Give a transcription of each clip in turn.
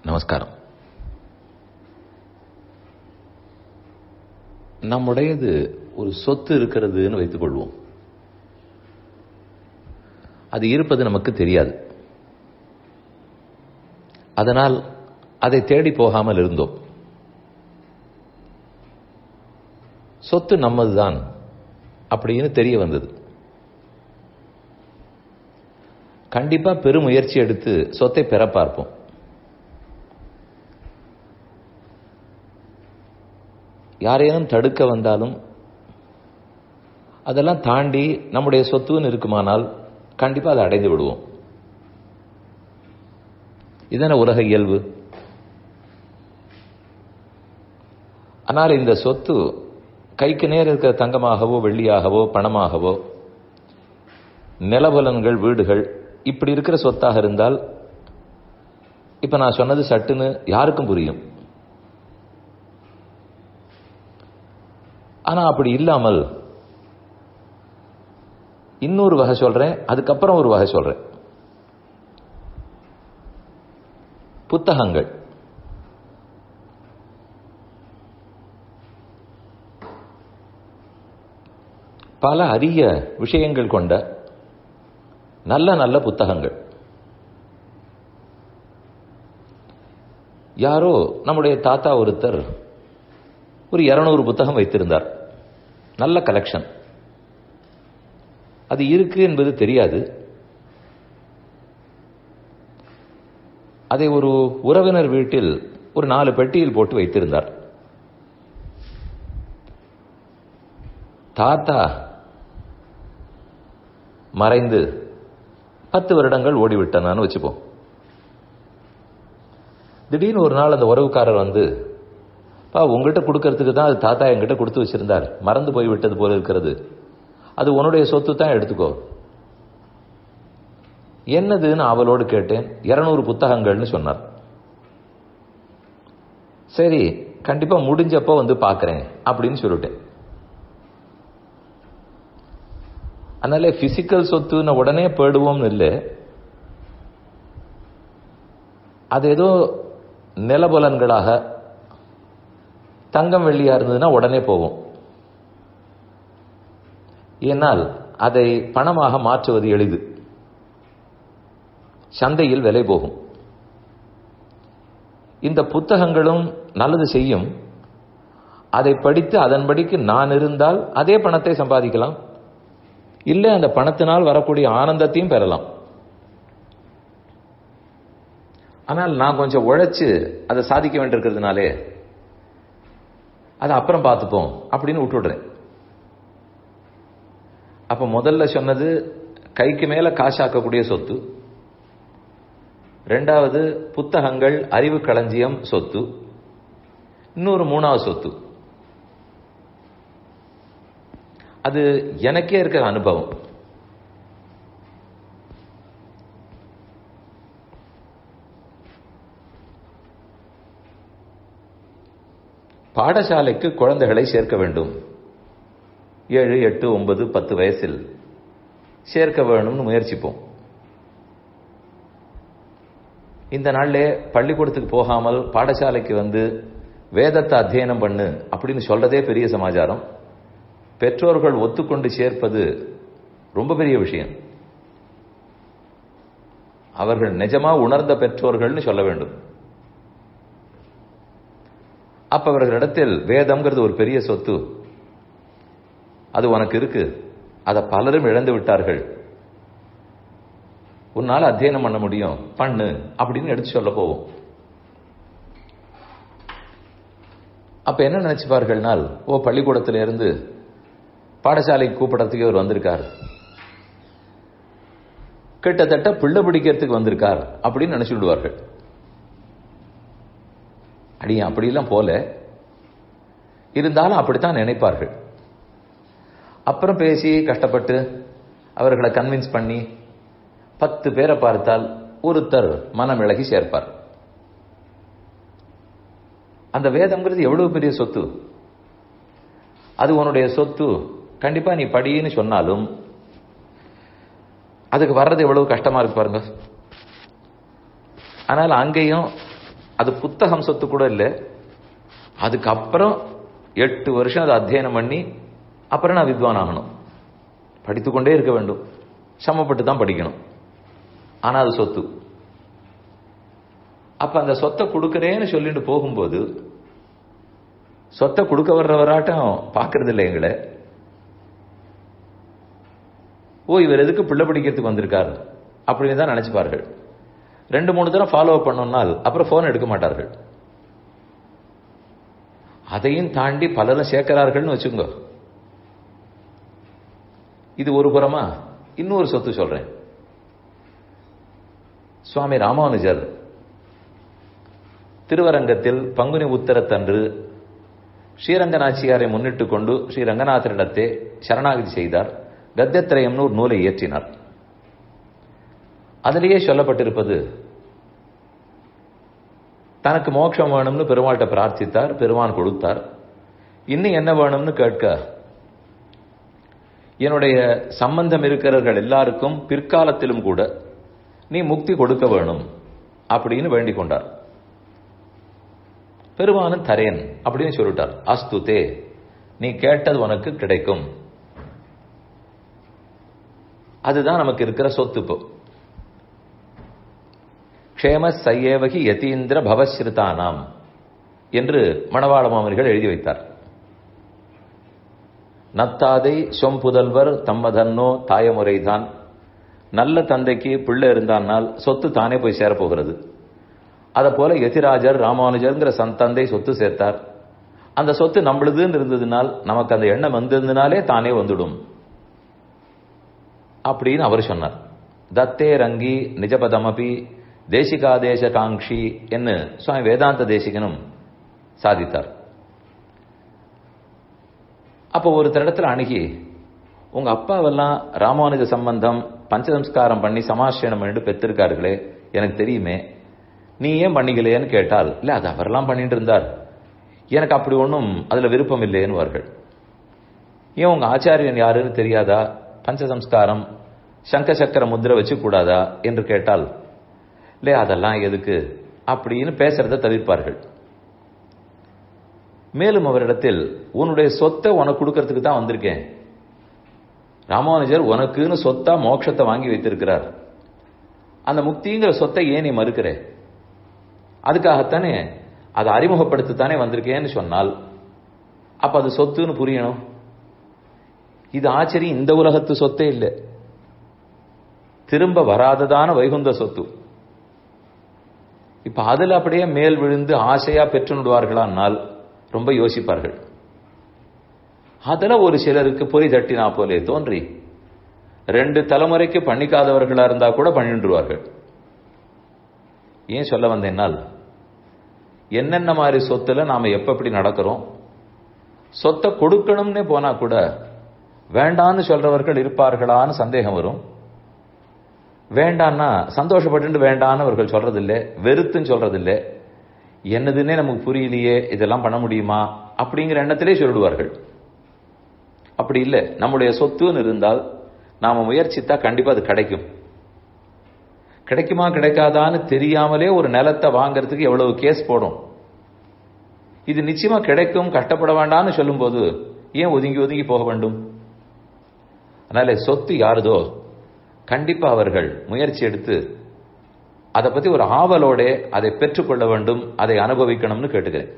நமஸ்காரம் நம்முடையது ஒரு சொத்து இருக்கிறதுன்னு வைத்துக் கொள்வோம் அது இருப்பது நமக்கு தெரியாது அதனால் அதை தேடி போகாமல் இருந்தோம் சொத்து நம்மதுதான் அப்படின்னு தெரிய வந்தது கண்டிப்பா பெருமுயற்சி எடுத்து சொத்தை பெற பார்ப்போம் யாரேனும் தடுக்க வந்தாலும் அதெல்லாம் தாண்டி நம்முடைய சொத்துன்னு இருக்குமானால் கண்டிப்பா அதை அடைந்து விடுவோம் இதன உலக இயல்பு ஆனால் இந்த சொத்து கைக்கு நேர் இருக்கிற தங்கமாகவோ வெள்ளியாகவோ பணமாகவோ நிலபலன்கள் வீடுகள் இப்படி இருக்கிற சொத்தாக இருந்தால் இப்ப நான் சொன்னது சட்டுன்னு யாருக்கும் புரியும் ஆனா அப்படி இல்லாமல் இன்னொரு வகை சொல்றேன் அதுக்கப்புறம் ஒரு வகை சொல்றேன் புத்தகங்கள் பல அரிய விஷயங்கள் கொண்ட நல்ல நல்ல புத்தகங்கள் யாரோ நம்முடைய தாத்தா ஒருத்தர் ஒரு இருநூறு புத்தகம் வைத்திருந்தார் நல்ல கலெக்ஷன் அது இருக்கு என்பது தெரியாது அதை ஒரு உறவினர் வீட்டில் ஒரு நாலு பெட்டியில் போட்டு வைத்திருந்தார் தாத்தா மறைந்து பத்து வருடங்கள் ஓடிவிட்டனான்னு வச்சுப்போம் திடீர்னு ஒரு நாள் அந்த உறவுக்காரர் வந்து பா உங்ககிட்ட கொடுக்கறதுக்கு தான் அது தாத்தா என்கிட்ட கொடுத்து வச்சிருந்தார் மறந்து போய் விட்டது போல இருக்கிறது அது உன்னுடைய சொத்து தான் எடுத்துக்கோ என்னதுன்னு அவளோடு கேட்டேன் இருநூறு புத்தகங்கள்னு சொன்னார் சரி கண்டிப்பா முடிஞ்சப்போ வந்து பாக்குறேன் அப்படின்னு சொல்லிட்டேன் அதனால பிசிக்கல் சொத்துன்னு உடனே போயிடுவோம்னு இல்லை அது ஏதோ நிலபலன்களாக தங்கம் வெள்ளியா இருந்ததுன்னா உடனே போவோம் ஏனால் அதை பணமாக மாற்றுவது எளிது சந்தையில் விலை போகும் இந்த புத்தகங்களும் நல்லது செய்யும் அதை படித்து அதன்படிக்கு நான் இருந்தால் அதே பணத்தை சம்பாதிக்கலாம் இல்லை அந்த பணத்தினால் வரக்கூடிய ஆனந்தத்தையும் பெறலாம் ஆனால் நான் கொஞ்சம் உழைச்சு அதை சாதிக்க வேண்டியிருக்கிறதுனாலே அதை அப்புறம் பார்த்துப்போம் அப்படின்னு விட்டுடுறேன் அப்ப முதல்ல சொன்னது கைக்கு மேல காசாக்கக்கூடிய சொத்து ரெண்டாவது புத்தகங்கள் அறிவு களஞ்சியம் சொத்து இன்னொரு மூணாவது சொத்து அது எனக்கே இருக்கிற அனுபவம் பாடசாலைக்கு குழந்தைகளை சேர்க்க வேண்டும் ஏழு எட்டு ஒன்பது பத்து வயசில் சேர்க்க வேணும்னு முயற்சிப்போம் இந்த நாள்ல பள்ளிக்கூடத்துக்கு போகாமல் பாடசாலைக்கு வந்து வேதத்தை அத்தியனம் பண்ணு அப்படின்னு சொல்றதே பெரிய சமாச்சாரம் பெற்றோர்கள் ஒத்துக்கொண்டு சேர்ப்பது ரொம்ப பெரிய விஷயம் அவர்கள் நிஜமா உணர்ந்த பெற்றோர்கள்னு சொல்ல வேண்டும் அப்ப அவர்களிடத்தில் வேதம்ங்கிறது ஒரு பெரிய சொத்து அது உனக்கு இருக்கு அதை பலரும் இழந்து விட்டார்கள் உன்னால அத்தியனம் பண்ண முடியும் பண்ணு அப்படின்னு எடுத்து சொல்ல போவோம் அப்ப என்ன நினைச்சுப்பார்கள்னால் ஓ பள்ளிக்கூடத்தில இருந்து பாடசாலைக்கு கூப்பிடறதுக்கு இவர் வந்திருக்கார் கிட்டத்தட்ட பிள்ளை பிடிக்கிறதுக்கு வந்திருக்கார் அப்படின்னு நினைச்சு விடுவார்கள் அடி அப்படிலாம் போல இருந்தாலும் அப்படித்தான் நினைப்பார்கள் அப்புறம் பேசி கஷ்டப்பட்டு அவர்களை கன்வின்ஸ் பண்ணி பத்து பேரை பார்த்தால் ஒருத்தர் மனம் விலகி சேர்ப்பார் அந்த வேதம்ங்கிறது எவ்வளவு பெரிய சொத்து அது உன்னுடைய சொத்து கண்டிப்பா நீ படின்னு சொன்னாலும் அதுக்கு வர்றது எவ்வளவு கஷ்டமா இருக்கு பாருங்க ஆனால் அங்கேயும் அது புத்தகம் சொத்து கூட இல்லை அதுக்கப்புறம் எட்டு வருஷம் அதை அத்தியனம் பண்ணி அப்புறம் நான் வித்வான் ஆகணும் படித்துக்கொண்டே இருக்க வேண்டும் சமப்பட்டு தான் படிக்கணும் ஆனா அது சொத்து அப்ப அந்த சொத்தை கொடுக்கறேன்னு சொல்லிட்டு போகும்போது சொத்தை கொடுக்க வர்றவராட்டம் பார்க்கறது இல்லை எங்களை ஓ இவர் எதுக்கு பிள்ளை படிக்கிறதுக்கு வந்திருக்காரு அப்படின்னு தான் நினைச்சுப்பார்கள் ரெண்டு மூணு தடவை ஃபாலோ பண்ணோம்னால் அப்புறம் போன் எடுக்க மாட்டார்கள் அதையும் தாண்டி பலரும் சேர்க்கிறார்கள்னு வச்சுக்கோங்க இது ஒரு புறமா இன்னொரு சொத்து சொல்றேன் சுவாமி ராமானுஜர் திருவரங்கத்தில் பங்குனி உத்தரத்தன்று ஸ்ரீரங்கநாச்சியாரை முன்னிட்டு கொண்டு ஸ்ரீ ரங்கநாதரிடத்தே சரணாகதி செய்தார் கத்தியத்திரயம்னு ஒரு நூலை இயற்றினார் அதிலேயே சொல்லப்பட்டிருப்பது தனக்கு மோட்சம் வேணும்னு பெருமாள்கிட்ட பிரார்த்தித்தார் பெருமான் கொடுத்தார் இன்னும் என்ன வேணும்னு கேட்க என்னுடைய சம்பந்தம் இருக்கிறவர்கள் எல்லாருக்கும் பிற்காலத்திலும் கூட நீ முக்தி கொடுக்க வேணும் அப்படின்னு வேண்டிக் கொண்டார் பெருமானும் தரேன் அப்படின்னு சொல்லிட்டார் அஸ்துதே நீ கேட்டது உனக்கு கிடைக்கும் அதுதான் நமக்கு இருக்கிற சொத்து இப்போ க்ஷேம சையேவகி யதீந்திர பவஸ்ருதானாம் என்று மணவாள மாமனிகள் எழுதி வைத்தார் நத்தாதை சொம்புதல்வர் தம்மதன்னோ தாயமுறைதான் நல்ல தந்தைக்கு பிள்ளை இருந்தானால் சொத்து தானே போய் சேரப்போகிறது அதை போல எதிராஜர் ராமானுஜர்ங்கிற சந்தந்தை சொத்து சேர்த்தார் அந்த சொத்து நம்மளுதுன்னு இருந்ததுனால் நமக்கு அந்த எண்ணம் வந்திருந்தனாலே தானே வந்துடும் அப்படின்னு அவர் சொன்னார் தத்தே ரங்கி நிஜபதமபி தேசிகாதேச காங்ஷி என்று சுவாமி வேதாந்த தேசிகனும் சாதித்தார் அப்போ ஒரு இடத்துல அணுகி உங்க அப்பாவெல்லாம் ராமானுஜ சம்பந்தம் பஞ்சசம்ஸ்காரம் பண்ணி சமாசனம் பண்ணிட்டு பெற்றிருக்கார்களே எனக்கு தெரியுமே நீ ஏன் பண்ணிக்கலையேன்னு கேட்டால் இல்ல அது அவரெல்லாம் பண்ணிட்டு இருந்தார் எனக்கு அப்படி ஒன்றும் அதுல விருப்பம் இல்லையேன்னு ஏன் உங்க ஆச்சாரியன் யாருன்னு தெரியாதா பஞ்சசம்ஸ்காரம் சங்க சக்கர முத்திரை வச்சு கூடாதா என்று கேட்டால் இல்லையா அதெல்லாம் எதுக்கு அப்படின்னு பேசுறத தவிர்ப்பார்கள் மேலும் அவரிடத்தில் உன்னுடைய சொத்தை உனக்கு கொடுக்கறதுக்கு தான் வந்திருக்கேன் ராமானுஜர் உனக்குன்னு சொத்தா மோட்சத்தை வாங்கி வைத்திருக்கிறார் அந்த முக்திங்கிற சொத்தை ஏன் நீ மறுக்கிற அதுக்காகத்தானே அதை அறிமுகப்படுத்தத்தானே வந்திருக்கேன்னு சொன்னால் அப்ப அது சொத்துன்னு புரியணும் இது ஆச்சரியம் இந்த உலகத்து சொத்தே இல்லை திரும்ப வராததான வைகுந்த சொத்து இப்ப அதுல அப்படியே மேல் விழுந்து ஆசையா பெற்று விடுவார்களானால் ரொம்ப யோசிப்பார்கள் அதுல ஒரு சிலருக்கு பொறி தட்டினா போலே தோன்றி ரெண்டு தலைமுறைக்கு பண்ணிக்காதவர்களா இருந்தா கூட பண்ணிடுவார்கள் ஏன் சொல்ல வந்தேன்னால் என்னென்ன மாதிரி சொத்துல நாம எப்ப எப்படி நடக்கிறோம் சொத்தை கொடுக்கணும்னே போனா கூட வேண்டான்னு சொல்றவர்கள் இருப்பார்களான்னு சந்தேகம் வரும் வேண்டான்னா சந்தோஷப்பட்டு வேண்டான்னு அவர்கள் சொல்றதில்லை வெறுத்துன்னு சொல்றதில்லை என்னதுன்னே நமக்கு புரியலையே இதெல்லாம் பண்ண முடியுமா அப்படிங்கிற எண்ணத்திலே சொல்லிடுவார்கள் அப்படி இல்லை நம்முடைய சொத்துன்னு இருந்தால் நாம முயற்சித்தா கண்டிப்பா அது கிடைக்கும் கிடைக்குமா கிடைக்காதான்னு தெரியாமலே ஒரு நிலத்தை வாங்கறதுக்கு எவ்வளவு கேஸ் போடும் இது நிச்சயமா கிடைக்கும் கஷ்டப்பட வேண்டாம்னு சொல்லும்போது ஏன் ஒதுங்கி ஒதுங்கி போக வேண்டும் அதனால சொத்து யாருதோ கண்டிப்பா அவர்கள் முயற்சி எடுத்து அதை பத்தி ஒரு ஆவலோட அதை பெற்றுக்கொள்ள வேண்டும் அதை அனுபவிக்கணும்னு கேட்டுக்கிறேன்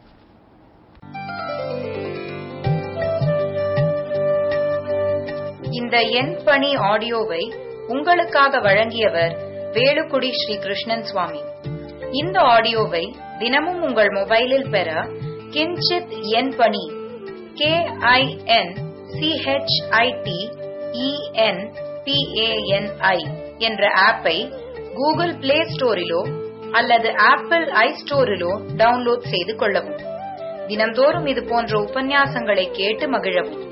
இந்த என் பணி ஆடியோவை உங்களுக்காக வழங்கியவர் வேலுக்குடி ஸ்ரீ கிருஷ்ணன் சுவாமி இந்த ஆடியோவை தினமும் உங்கள் மொபைலில் பெற கிஞ்சித் என் பணி கே ஐ என் சிஹெச்ஐடி இஎன் பிஏஎன்ஐ என்ற ஆப்பை கூகுள் பிளே ஸ்டோரிலோ அல்லது ஆப்பிள் ஐ ஸ்டோரிலோ டவுன்லோட் செய்து கொள்ளவும் தினந்தோறும் இது போன்ற உபன்யாசங்களை கேட்டு மகிழவும்